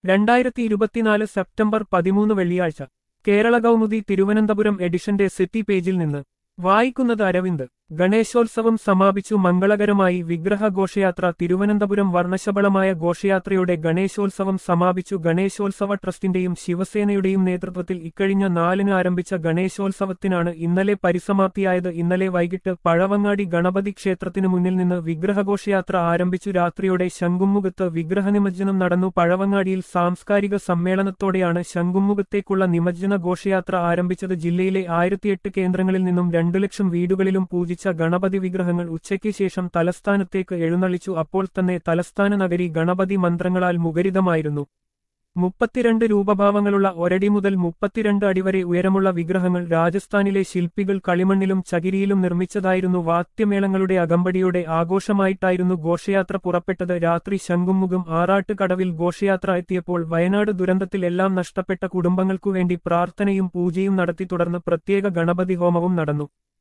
രണ്ടായിരത്തി ഇരുപത്തിനാല് സെപ്റ്റംബർ പതിമൂന്ന് വെള്ളിയാഴ്ച കേരള കൗമുദി തിരുവനന്തപുരം എഡിഷന്റെ സിറ്റി പേജിൽ നിന്ന് വായിക്കുന്നത് അരവിന്ദ് ഗണേശോത്സവം സമാപിച്ചു മംഗളകരമായി വിഗ്രഹ ഘോഷയാത്ര തിരുവനന്തപുരം വർണ്ണശബളമായ ഘോഷയാത്രയുടെ ഗണേശോത്സവം സമാപിച്ചു ഗണേശോത്സവ ട്രസ്റ്റിന്റെയും ശിവസേനയുടെയും നേതൃത്വത്തിൽ ഇക്കഴിഞ്ഞ നാലിന് ആരംഭിച്ച ഗണേശോത്സവത്തിനാണ് ഇന്നലെ പരിസമാപ്തിയായത് ഇന്നലെ വൈകിട്ട് പഴവങ്ങാടി ഗണപതി ക്ഷേത്രത്തിനു മുന്നിൽ നിന്ന് വിഗ്രഹഘോഷയാത്ര ആരംഭിച്ചു രാത്രിയോടെ ശംഖുമുഖത്ത് വിഗ്രഹനിമജ്ജനം നടന്നു പഴവങ്ങാടിയിൽ സാംസ്കാരിക സമ്മേളനത്തോടെയാണ് ശംഖുമുഖത്തേക്കുള്ള നിമജ്ജന ഘോഷയാത്ര ആരംഭിച്ചത് ജില്ലയിലെ ആയിരത്തിയെട്ട് കേന്ദ്രങ്ങളിൽ നിന്നും രണ്ടു ലക്ഷം വീടുകളിലും പൂജിച്ച ഗണപതി വിഗ്രഹങ്ങൾ ഉച്ചയ്ക്ക് ശേഷം തലസ്ഥാനത്തേക്ക് എഴുന്നള്ളിച്ചു അപ്പോൾ തന്നെ തലസ്ഥാന നഗരി ഗണപതി മന്ത്രങ്ങളാൽ മുഖരിതമായിരുന്നു മുപ്പത്തിരണ്ട് രൂപഭാവങ്ങളുള്ള ഒരടി മുതൽ മുപ്പത്തിരണ്ട് അടി വരെ ഉയരമുള്ള വിഗ്രഹങ്ങൾ രാജസ്ഥാനിലെ ശില്പികൾ കളിമണ്ണിലും ചകിരിയിലും നിർമ്മിച്ചതായിരുന്നു വാദ്യമേളങ്ങളുടെ അകമ്പടിയോടെ ആഘോഷമായിട്ടായിരുന്നു ഘോഷയാത്ര പുറപ്പെട്ടത് രാത്രി ശംഖുമുഖം ആറാട്ട് കടവിൽ ഘോഷയാത്ര എത്തിയപ്പോൾ വയനാട് ദുരന്തത്തിൽ എല്ലാം നഷ്ടപ്പെട്ട കുടുംബങ്ങൾക്കുവേണ്ടി പ്രാർത്ഥനയും പൂജയും നടത്തി തുടർന്ന് പ്രത്യേക ഗണപതി ഹോമവും നടന്നു